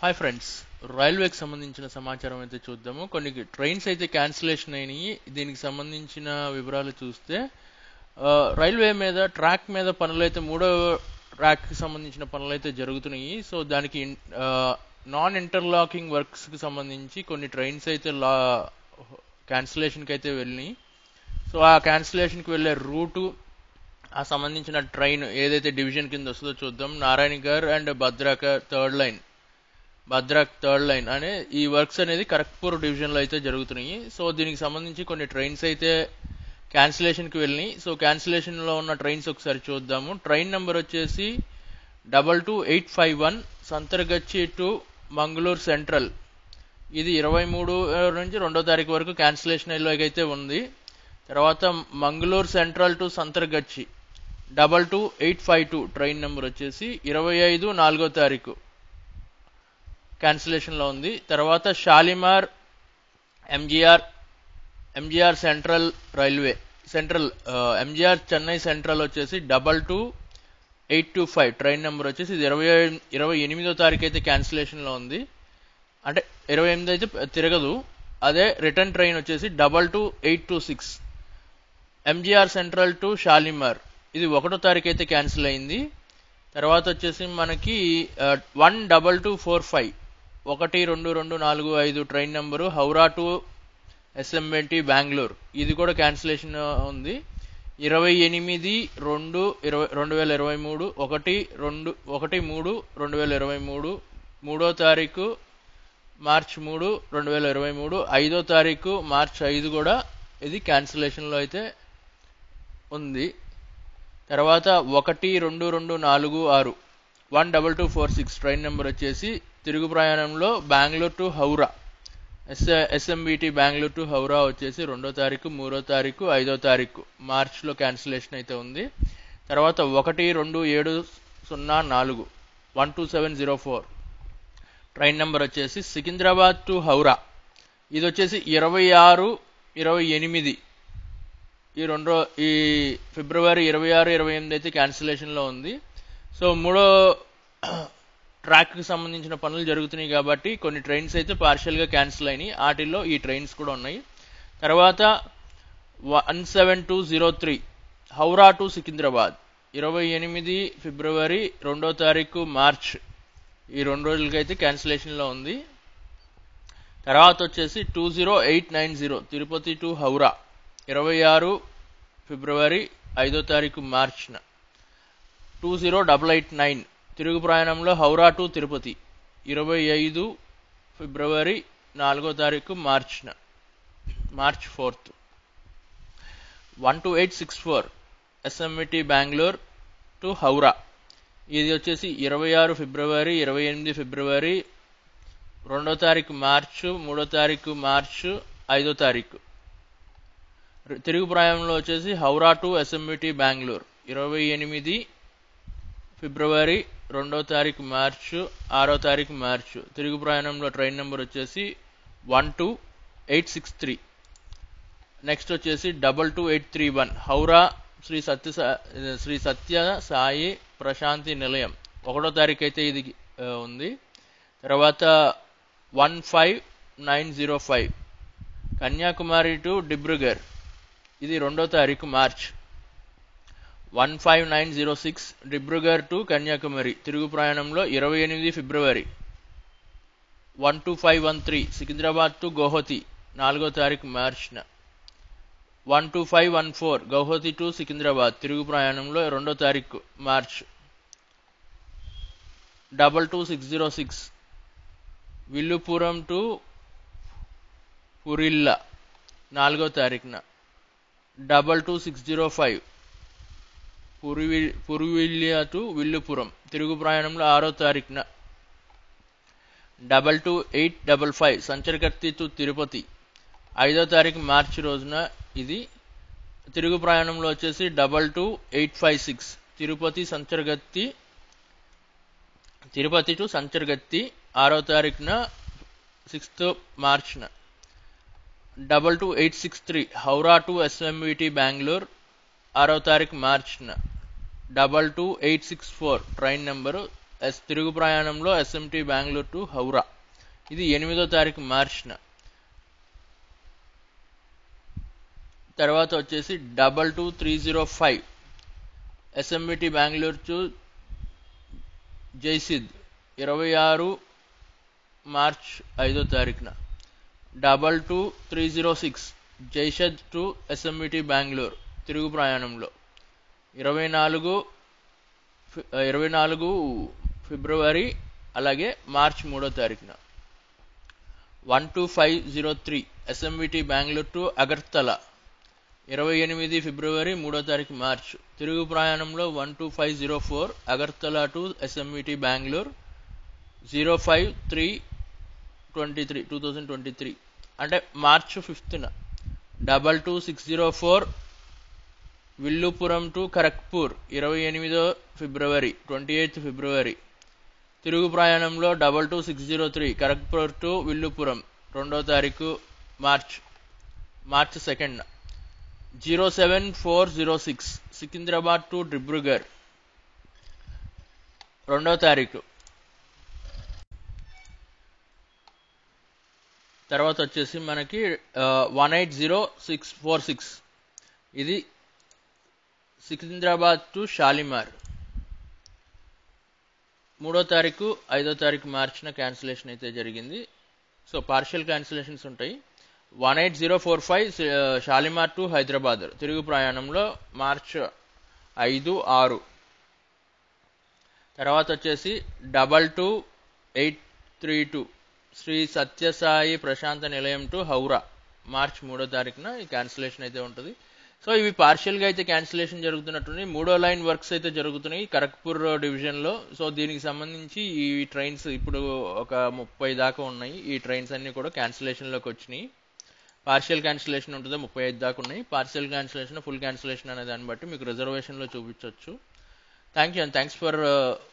hi friends రైల్వేకి సంబంధించిన సమాచారం అయితే చూద్దాము కొన్ని ట్రైన్స్ అయితే క్యాన్సిలేషన్ అయినాయి దీనికి సంబంధించిన వివరాలు చూస్తే ఆ, రైల్వే మీద ట్రాక్ మీద పనులు అయితే మూడో ట్రాక్కి సంబంధించిన పనులు అయితే జరుగుతున్నాయి సో దానికి నాన్ ఇంటర్లాకింగ్ వర్క్స్కి సంబంధించి కొన్ని ట్రైన్స్ అయితే లా క్యాన్సిలేషన్కి అయితే వెళ్ళినాయి సో ఆ క్యాన్సిలేషన్కి వెళ్ళే రూటు ఆ సంబంధించిన ట్రైన్ ఏదైతే డివిజన్ కింద వస్తుందో చూద్దాం Narayangarh and Bhadrak third line Bhadrak third line అనే ఈ వర్క్స్ అనేది కరక్పూర్ డివిజన్లో అయితే జరుగుతున్నాయి సో దీనికి సంబంధించి కొన్ని ట్రైన్స్ అయితే క్యాన్సిలేషన్కి వెళ్ళినాయి సో క్యాన్సిలేషన్లో ఉన్న ట్రైన్స్ ఒకసారి చూద్దాము ట్రైన్ నెంబర్ వచ్చేసి double two eight five one Santragachi to Mangaluru central ఇది ఇరవై మూడు నుంచి రెండో తారీఖు వరకు క్యాన్సిలేషన్ అయితే ఉంది తర్వాత Mangaluru central to Santragachi double two eight five two train number వచ్చేసి ఇరవై ఐదు నాలుగో తారీఖు క్యాన్సిలేషన్లో ఉంది తర్వాత Shalimar MGR MGR central railway central MGR Chennai central వచ్చేసి double two eight two five train number వచ్చేసి ఇది ఇరవై ఇరవై ఎనిమిదో తారీఖు అయితే క్యాన్సిలేషన్లో ఉంది అంటే ఇరవై ఎనిమిది అయితే తిరగదు అదే రిటర్న్ ట్రైన్ వచ్చేసి double two eight two six MGR central to Shalimar ఇది ఒకటో తారీఖు అయితే క్యాన్సిల్ అయింది తర్వాత వచ్చేసి మనకి one double two four five ఒకటి రెండు రెండు నాలుగు ఐదు train number Howrah to SMVT Bengaluru ఇది కూడా క్యాన్సిలేషన్ ఉంది ఇరవై ఎనిమిది రెండు ఇరవై రెండు వేల ఇరవై మూడు ఒకటి రెండు ఒకటి మూడు రెండు వేల ఇరవై మూడు మూడో తారీఖు మార్చ్ మూడు రెండు వేల ఇరవై మూడు ఐదో తారీఖు మార్చ్ ఐదు కూడా ఇది క్యాన్సిలేషన్లో అయితే ఉంది తర్వాత ఒకటి రెండు రెండు నాలుగు ఆరు one double two four six train number వచ్చేసి తిరుగు ప్రయాణంలో Bengaluru to Howrah S SMVT Bengaluru to Howrah వచ్చేసి రెండో తారీఖు మూడో తారీఖు ఐదో తారీఖు మార్చ్లో క్యాన్సిలేషన్ అయితే ఉంది తర్వాత ఒకటి రెండు ఏడు సున్నా నాలుగు one two seven zero four train number వచ్చేసి సికింద్రాబాద్ టు హౌరా ఇది వచ్చేసి ఇరవై ఆరు ఇరవై ఎనిమిది ఈ రెండు రో- ఈ ఫిబ్రవరి ఇరవై ఆరు ఇరవై ఎనిమిది అయితే క్యాన్సిలేషన్లో ఉంది సో మూడో ట్రాక్కి సంబంధించిన పనులు జరుగుతున్నాయి కాబట్టి కొన్ని ట్రైన్స్ అయితే పార్షియల్గా క్యాన్సిల్ అయినాయి వాటిల్లో ఈ ట్రైన్స్ కూడా ఉన్నాయి తర్వాత one seven two zero three Howrah to Secunderabad ఇరవై ఎనిమిది ఫిబ్రవరి రెండో తారీఖు మార్చ్ ఈ రెండు రోజులకైతే క్యాన్సిలేషన్లో ఉంది తర్వాత వచ్చేసి two zero eight nine zero Tirupati to Howrah ఇరవై ఆరు ఫిబ్రవరి ఐదో తారీఖు మార్చ్న two zero double eight nine తిరుగు ప్రయాణంలో హౌరా టు తిరుపతి ఇరవై ఐదు ఫిబ్రవరి నాలుగో తారీఖు మార్చ్న March fourth one two eight six four SMVT Bengaluru to Howrah ఇది వచ్చేసి ఇరవై ఆరు ఫిబ్రవరి ఇరవై ఎనిమిది ఫిబ్రవరి రెండో తారీఖు మార్చు మూడో తారీఖు మార్చు ఐదో తారీఖు రి- తిరుగు ప్రయాణంలో వచ్చేసి హౌరా టు ఎస్ఎంబిటి బెంగళూరు ఇరవై ఎనిమిది ఫిబ్రవరి రెండో తారీఖు మార్చు ఆరో తారీఖు మార్చు తిరుగు ప్రయాణంలో ట్రైన్ నెంబర్ వచ్చేసి one two eight six three next వచ్చేసి double two eight three one Howrah Sri Sathya సా- శ్రీ సత్య సాయి ప్రశాంతి నిలయం ఒకటో తారీఖు అయితే ఇది ఆ, ఉంది తర్వాత one five nine zero five Kanyakumari to Dibrugarh ఇది రెండో తారీఖు March one five nine zero six Dibrugarh to Kanyakumari తిరుగు ప్రయాణంలో ఇరవై ఎనిమిది ఫిబ్రవరి one two five one three Secunderabad to Guwahati నాలుగో తారీఖు మార్చ్న one two five one four Guwahati to Secunderabad తిరుగు ప్రయాణంలో రెండో తారీఖు March double two six zero six Villupuram to Purulia నాలుగో తారీఖున double two six zero five పురివి పురువిల్లియా టు విల్లుపురం తిరుగు ప్రయాణంలో ఆరో తారీఖున double two eight double five Santragachi to Tirupati ఐదో తారీఖు మార్చి రోజున ఇది తిరుగు ప్రయాణంలో వచ్చేసి double two eight five six Tirupati Santragachi Tirupati to Santragachi ఆరో తారీఖున సిక్స్త్ మార్చ్న double two eight six three Howrah to SMVT Bengaluru ఆరో తారీఖు మార్చ్న double two eight six four train number S తిరుగు ప్రయాణంలో ఎస్ఎంటి బెంగళూరు టు హౌరా ఇది ఎనిమిదో తారీఖు మార్చిన తర్వాత వచ్చేసి double two three zero five SMVT Bengaluru to Jasidih ఇరవై ఆరు మార్చ్ ఐదో తారీఖున double two three zero six Jasidih to SMVT Bengaluru తిరుగు ప్రయాణంలో ఇరవై నాలుగు ఫి- ఇరవై నాలుగు ఫిబ్రవరి అలాగే మార్చ్ మూడో తారీఖున one two five zero three SMVT Bengaluru to Agartala ఇరవై ఎనిమిది ఫిబ్రవరి మూడో తారీఖు మార్చ్ తిరుగు ప్రయాణంలో one two five zero four Agartala to SMVT Bengaluru zero five three twenty three two thousand twenty three అంటే మార్చ్ ఫిఫ్త్న double two six zero four Villupuram to Kharagpur ఇరవై ఎనిమిదో ఫిబ్రవరి ట్వంటీ ఎయిత్ ఫిబ్రవరి తిరుగు ప్రయాణంలో double two six zero three Kharagpur to Villupuram రెండో తారీఖు March March second zero seven four zero six Secunderabad to Dibrugarh రెండో తారీఖు తర్వాత వచ్చేసి మనకి one eight zero six four six ఇది సికింద్రాబాద్ టు షాలిమార్ మూడో తారీఖు ఐదో తారీఖు మార్చిన క్యాన్సిలేషన్ అయితే జరిగింది సో పార్షియల్ క్యాన్సిలేషన్స్ ఉంటాయి one eight zero four five Shalimar to Hyderabad తిరుగు ప్రయాణంలో మార్చ్ ఐదు ఆరు తర్వాత వచ్చేసి double two eight three two Sri Sathya Sai Prasanthi Nilayam to Howrah March మూడో తారీఖున ఈ క్యాన్సిలేషన్ అయితే ఉంటుంది సో ఇవి పార్షియల్గా అయితే క్యాన్సిలేషన్ జరుగుతున్నట్టున్నాయి మూడో లైన్ వర్క్స్ అయితే జరుగుతున్నాయి కరక్పూర్ డివిజన్లో సో దీనికి సంబంధించి ఈ ట్రైన్స్ ఇప్పుడు ఒక ముప్పై దాకా ఉన్నాయి ఈ ట్రైన్స్ అన్నీ కూడా క్యాన్సిలేషన్లోకి వచ్చినాయి పార్షియల్ క్యాన్సిలేషన్ ఉంటుంది ముప్పై ఐదు దాకా ఉన్నాయి పార్షియల్ క్యాన్సిలేషన్ ఫుల్ క్యాన్సిలేషన్ అనే దాన్ని బట్టి మీకు రిజర్వేషన్లో చూపించవచ్చు thank you and thanks for